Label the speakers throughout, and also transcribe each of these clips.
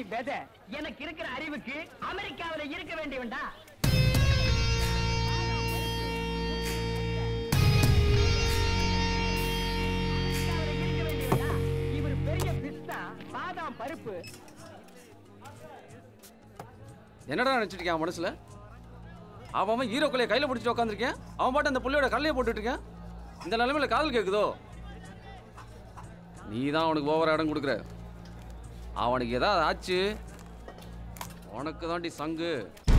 Speaker 1: விதை எனக்கு இருக்கிற அறிவுக்கு அமெரிக்காவில இருக்க வேண்டியவன்டா அமெரிக்காவில இருக்க வேண்டியவன்டா. இவர் பெரிய பிஸ்தா பாதாம் பருப்பு
Speaker 2: என்னடா நினைச்சிட்டு இருக்கான் அவன் மனசுல அவன் அவன் ஹீரோ கொலையை கையில பிடிச்சிட்டு உட்காந்துருக்கேன் அவன் பாட்டு அந்த புள்ளையோட கல்லையை போட்டுட்டு இருக்கான் இந்த நிலைமையில காதல் கேக்குதோ நீ தான் அவனுக்கு ஓவர இடம் கொடுக்குற அவனுக்கு ஏதாவது ஆச்சு உனக்கு தாண்டி சங்கு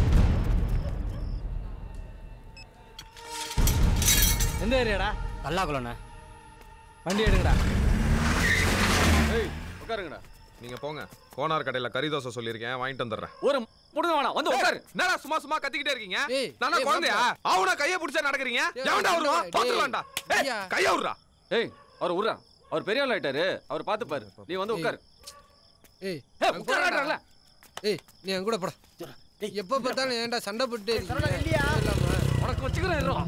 Speaker 3: எந்த ஏரியாடா
Speaker 4: கல்லாக்குளண்ணே
Speaker 3: வண்டி எடுங்கடா
Speaker 2: ஏய் உட்காருங்கடா
Speaker 5: நீங்க போங்க கோனார் கடையில கறி தோசை சொல்லியிருக்கேன் வாங்கிட்டு வந்துடுறேன்
Speaker 2: ஒரு முடுங்க வேணாம் வந்து உட்காரு
Speaker 5: என்னடா சும்மா சும்மா கத்திக்கிட்டே இருக்கீங்க
Speaker 4: ஏய்,
Speaker 5: நானா
Speaker 4: ஏய்,
Speaker 5: குழந்தையா அவனா கைய பிடிச்சா நடக்கிறீங்க
Speaker 4: ஏய்,
Speaker 5: எவன்டா
Speaker 4: டேய்,
Speaker 5: வருவான்
Speaker 4: டேய்,
Speaker 5: பாத்துலாம்டா ஏய்
Speaker 4: ஐயா.
Speaker 5: கைய விடுறா
Speaker 2: ஏய் அவர் விட்றா அவர் பெரிய ஆள் ஆயிட்டாரு அவர் பார்த்துப்பாரு நீ வந்து உட்காரு
Speaker 4: ஏய்
Speaker 2: ஏய் உட்காராடல
Speaker 4: ஏய் நீ என் கூட போட எப்போ பார்த்தாலும் ஏன்டா சண்டை போட்டு
Speaker 2: உனக்கு வச்சுக்கிறேன் இருடா.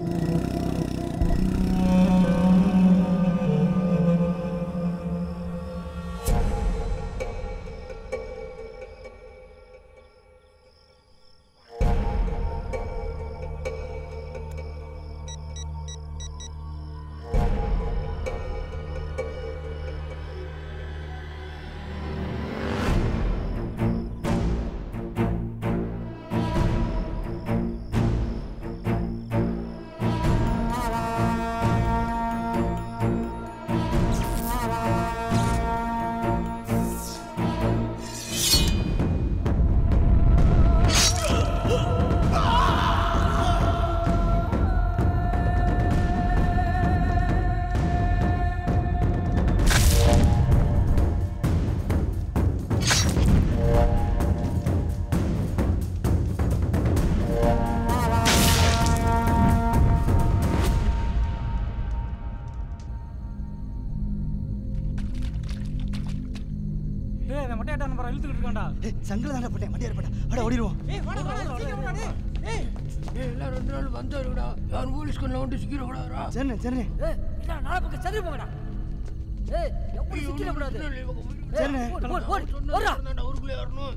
Speaker 3: ஏய் இந்த மட்டையாட்ட நம்பர் இழுத்துக்கிட்டு இருக்கான்டா
Speaker 6: சங்கில தானே போட்டேன் வண்டி ஏற்பட்டா அட ஓடிடுவோம்
Speaker 3: ஏய் வாடா வாடா சீக்கிரம் வாடா ஏய்
Speaker 4: ஏய் எல்லாம் ரெண்டு நாள் வந்தாருடா யாரும் போலீஸ் கண்ணில் வந்து சிக்கிறக்கூடாதுடா
Speaker 6: சரிண்ணே சரிண்ணே
Speaker 3: ஏய் இதா நாளை பக்கம் சரி போங்கடா ஏய் எப்படி சிக்கிட கூடாது
Speaker 6: சரிண்ணே
Speaker 3: ஓடு ஓடு ஓடுடா
Speaker 4: ஊருக்குள்ளே வரணும்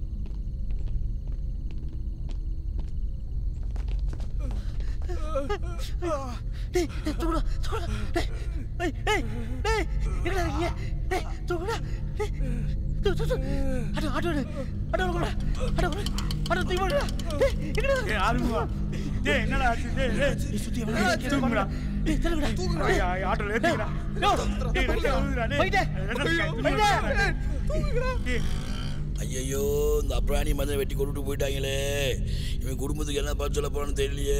Speaker 6: டேய் டேய் தூக்குடா தூக்குடா டேய் டேய் டேய் டேய் எங்கடா இருக்கீங்க டேய் தூக்குடா டேய் தூ தூ தூ அட ஆட்டோ எடு ஆட்டோ கூட ஆட்டோ கூட ஆட்டோ தூக்கி போடுடா டேய் எங்கடா
Speaker 7: ஏய் ஆளுமா டேய் என்னடா ஆச்சு டேய் டேய்
Speaker 6: டேய் சுத்தி
Speaker 7: ஏய், தூக்குடா
Speaker 6: டேய் தள்ளுடா தூக்குடா
Speaker 7: ஐயா ஆட்டோல ஏத்திக்கடா டேய் ரெண்டு விழுதுடா டேய்
Speaker 6: போயிட்டே.
Speaker 7: போயிட்டே தூக்குடா டேய்
Speaker 8: ஐயையோ இந்த அப்ராணி மதனை வெட்டி கொண்டுட்டு போயிட்டாங்களே இவன் குடும்பத்துக்கு என்ன பார்த்து சொல்ல போறான்னு தெரியலையே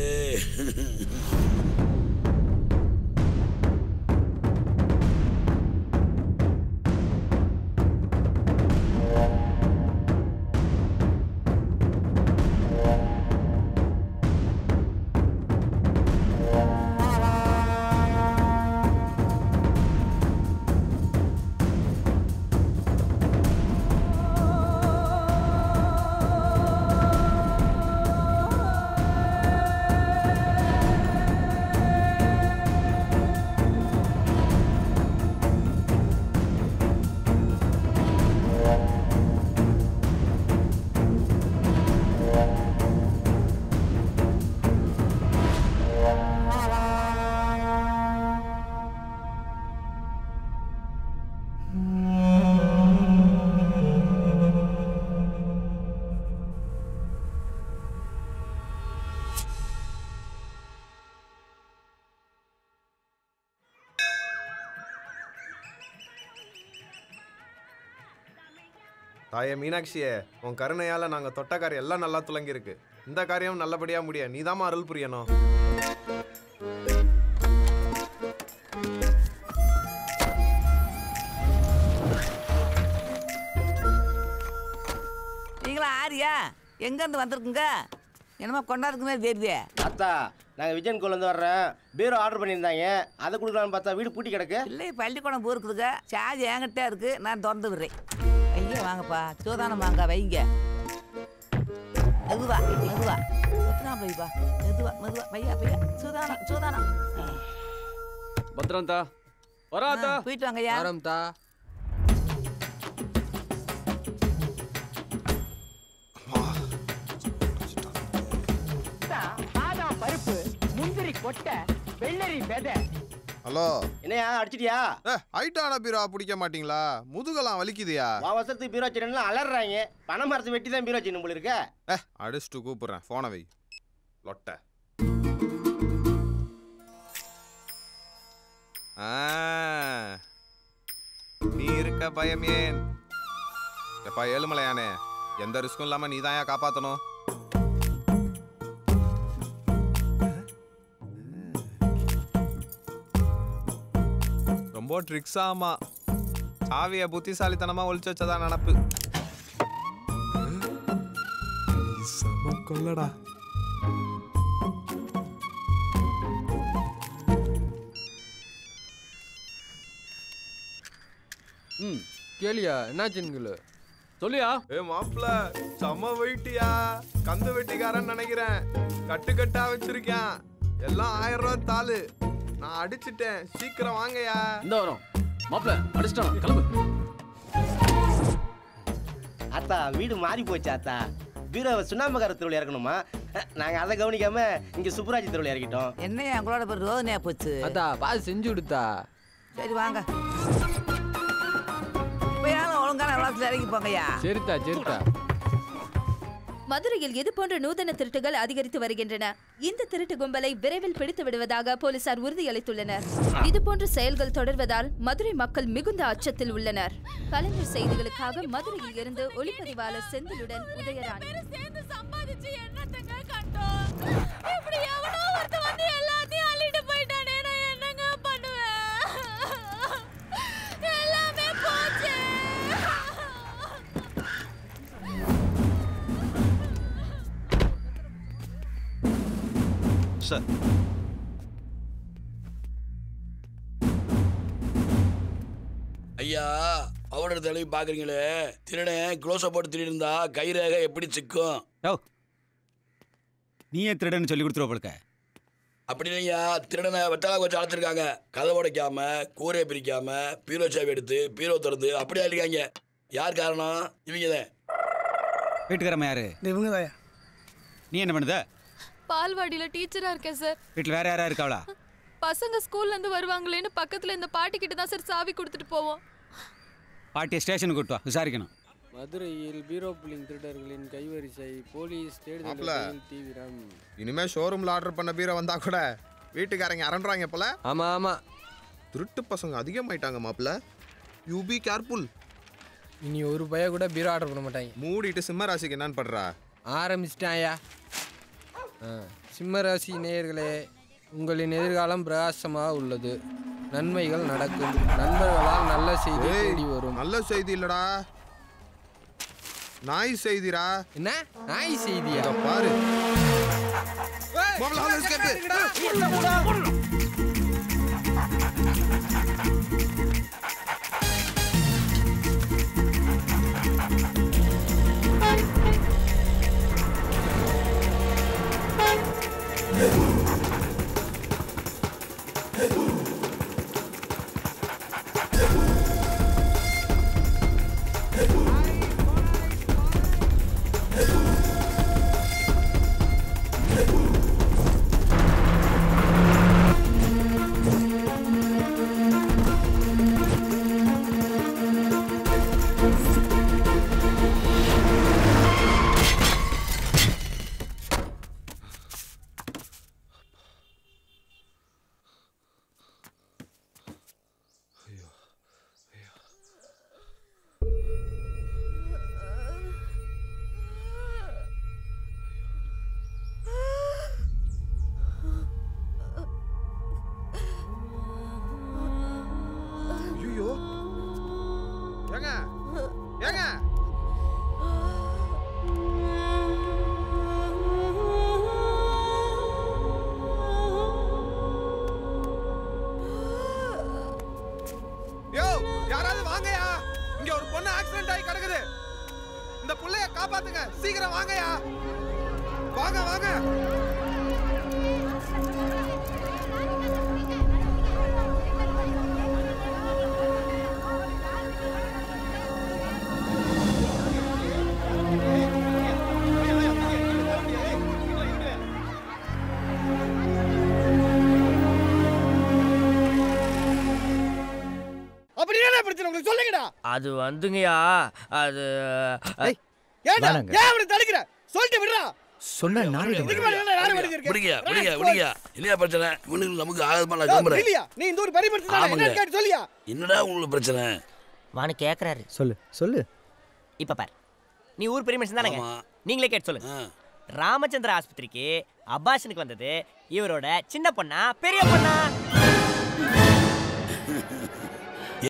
Speaker 5: தாயே மீனாட்சியே உன் கருணையால நாங்க தொட்ட காரியம் எல்லாம் நல்லா துலங்கி இருக்கு இந்த காரியம் நல்லபடியா முடிய நீதாம்மா அருள் புரியணும்
Speaker 9: நீங்களா ஆரியா எங்கேருந்து வந்திருக்குங்க என்னமோ கொண்டாடுக்குமே தெரியுது
Speaker 10: அத்தா நாங்கள் விஜயன் கோலேருந்து வர்றோம் பீரோ ஆர்டர் பண்ணியிருந்தாங்க அதை கொடுக்கலான்னு பார்த்தா வீடு பூட்டி கிடக்கு
Speaker 9: இல்லை பள்ளிக்கூடம் போயிருக்குதுங்க சார்ஜ் என்கிட்ட இருக்கு நான் திறந்து விடுறேன் ஐயா வாங்கப்பா சூதானம் வாங்க வைங்க மெதுவா மெதுவா எத்தனா பைப்பா மெதுவா மெதுவா பையா பையா சூதானம் சூதானம்
Speaker 2: பத்திரம் தா வராத்தா
Speaker 9: போயிட்டு வாங்கய்யா
Speaker 4: ஆரம்பித்தா
Speaker 1: கொட்டை வெள்ளரி விதை
Speaker 5: ஹலோ
Speaker 10: என்னையா அடிச்சிட்டியா
Speaker 5: ஏ ஹைட்டான பீரோ பிடிக்க மாட்டீங்களா முதுகெல்லாம் வலிக்குதியா
Speaker 10: உன் வருஷத்துக்கு பீரோ வச்சிடலாம் அலறாங்க பண மரத்தை வெட்டி தான் பீரோ வச்சிடணும் போல இருக்க
Speaker 5: ஏ அடிச்சுட்டு கூப்பிடுறேன் போனை வை லொட்டை ஆ, நீ இருக்க பயம் ஏன் எப்பா ஏழுமலையானே எந்த ரிஸ்க்கும் இல்லாம நீ தான் காப்பாத்தணும் ரொம்ப ட்ரிக்ஸ் ஆமா சாவிய புத்திசாலித்தனமா ஒளிச்சு வச்சதா நினப்பு செம கொல்லடா
Speaker 2: ம்
Speaker 4: கேளியா என்னாச்சுங்களு
Speaker 2: சொல்லியா
Speaker 5: ஏ மாப்ள செம வெயிட்டியா கந்து வெட்டிக்காரன் நினைக்கிறேன் கட்டு கட்டா வச்சிருக்கேன் எல்லாம் ஆயிரம் ரூபாய் தாளு நான் அடிச்சிட்டேன் சீக்கிரம் வாங்கயா
Speaker 2: இந்த வரோம் மாப்பிள அடிச்சிட்டான் கிளம்பு
Speaker 10: அத்தா வீடு மாறி போச்சு அத்தா பீரோவை சுண்ணாம்பக்கார தெருவில் இறக்கணுமா நாங்கள் அதை கவனிக்காம இங்கே சுப்புராஜ் தெருவில் இறக்கிட்டோம்
Speaker 9: என்னையா எங்களோட பேர் ரோதனையா போச்சு
Speaker 4: அதா பாத்து செஞ்சு கொடுத்தா
Speaker 9: சரி வாங்க இப்பயாலும் ஒழுங்கான விளாத்துல இறங்கி போங்கய்யா
Speaker 4: சரித்தா சரித்தா
Speaker 11: மதுரையில் இது போன்ற நூதன திருட்டுகள் அதிகரித்து வருகின்றன இந்த திருட்டு கும்பலை விரைவில் பிடித்து விடுவதாக போலீசார் உறுதியளித்துள்ளனர் இது போன்ற செயல்கள் தொடர்வதால் மதுரை மக்கள் மிகுந்த அச்சத்தில் உள்ளனர் கலைஞர் செய்திகளுக்காக மதுரையில் இருந்து ஒளிப்பதிவாளர் செந்திலுடன் உதயராணி
Speaker 12: சேர்ந்து சம்பாதிச்சு என்னத்தங்க கண்டோம் இப்படி எவனோ ஒருத்த வந்து எல்லாத்தையும் அள்ளிட்டு போயிட்டானே நான் என்னங்க பண்ணுவேன் எல்லாமே போச்சு
Speaker 5: சார்
Speaker 8: ஐயா அவரோட தலைவி பார்க்குறீங்களே திருடன் க்ளோஸை போட்டு திருடி இருந்தா கைரேகை எப்படி சிக்கும்
Speaker 13: யோ நீயே திருடன்னு சொல்லி கொடுத்துருவ போலுக்க
Speaker 8: அப்படி இல்லையா திருடனை வெட்டால வச்சு அழைச்சிருக்காங்க கதை உடைக்காம கூரையை பிரிக்காம பீரோ சாவி எடுத்து பீரோ திறந்து அப்படியே இருக்காங்க யார் காரணம் இவங்க தான்
Speaker 13: வீட்டுக்காரம்மா யாரு
Speaker 6: இவங்க தான்
Speaker 13: நீ என்ன பண்ணுத
Speaker 12: பால்வாடியில டீச்சரா இருக்கேன் சார்
Speaker 13: வீட்டில் வேற யாரா இருக்காவளா
Speaker 12: பசங்க ஸ்கூல்ல இருந்து வருவாங்களேன்னு பக்கத்துல இந்த பாட்டி கிட்ட தான் சார் சாவி கொடுத்துட்டு போவோம்
Speaker 13: பாட்டியை ஸ்டேஷனுக்கு கூட்டு வா விசாரிக்கணும்
Speaker 4: மதுரையில் பீரோ புல்லிங் திருடர்களின் கைவரிசை போலீஸ்
Speaker 5: மாப்ள.
Speaker 4: தேடுதல் தீவிரம்
Speaker 5: இனிமே ஷோரூம்ல ஆர்டர் பண்ண பீரோ வந்தா கூட வீட்டுக்காரங்க அரண்டுறாங்க போல
Speaker 4: ஆமா ஆமா
Speaker 5: திருட்டு பசங்க அதிகமாயிட்டாங்க மாப்ள யூ பி கேர்ஃபுல்
Speaker 4: இனி ஒரு பைய கூட பீரோ ஆர்டர் பண்ண மாட்டாங்க
Speaker 5: மூடிட்டு சிம்ம ராசிக்கு என்னன்னு படுறா
Speaker 4: ஆரம்பிச்சிட்டாயா சிம்மராசி நேயர்களே உங்களின் எதிர்காலம் பிரகாசமாக உள்ளது நன்மைகள் நடக்கும் நண்பர்களால் நல்ல செய்தி
Speaker 5: ஏய்,
Speaker 4: தேடி வரும்
Speaker 5: நல்ல செய்தி இல்லடா நாய் செய்திடா
Speaker 4: என்ன நாய் செய்தியா
Speaker 5: இத பாரு மாப்ள, ஆளு escape. ஐயோ ஏங்க ஏங்க யோ யாராவது வாங்கயா இங்க ஒரு பொண்ணு ஆக்சிடென்ட் ஆகி கிடக்குது இந்த புள்ளைய காப்பாத்துங்க சீக்கிரம் வாங்கயா வாங்க வாங்க
Speaker 6: அது வந்துங்கய்யா அது
Speaker 10: ஏன்டா
Speaker 6: வேணாங்க.
Speaker 10: ஏன் அவனை தடுக்கிற சொல்லிட்டு விடுறா
Speaker 6: சொன்ன
Speaker 10: இதுக்கு மேல என்ன யாரை வடிக்க இருக்கு?
Speaker 8: விடுங்க விடுங்க விடுங்க இல்லையா பிரச்சனை இவனுக்கு நமக்கு ஆகுதுமா நான் கிளம்புறேன்
Speaker 10: இல்லையா நீ இந்த ஊர் பரிமாற்றம்
Speaker 8: ஆமாங்க.
Speaker 10: என்ன கேட்டு சொல்லியா
Speaker 8: என்னடா உங்களுக்கு பிரச்சனை
Speaker 6: வானு கேக்குறாரு
Speaker 13: சொல்லு சொல்லு
Speaker 6: இப்ப பார் நீ ஊர் பெரிய மனுஷன் தானேங்க
Speaker 8: ஆமா.
Speaker 6: நீங்களே கேட்டு சொல்லுங்க ராமச்சந்திர ஆஸ்பத்திரிக்கு அபாஷனுக்கு வந்தது இவரோட சின்ன பொண்ணா பெரிய பொண்ணா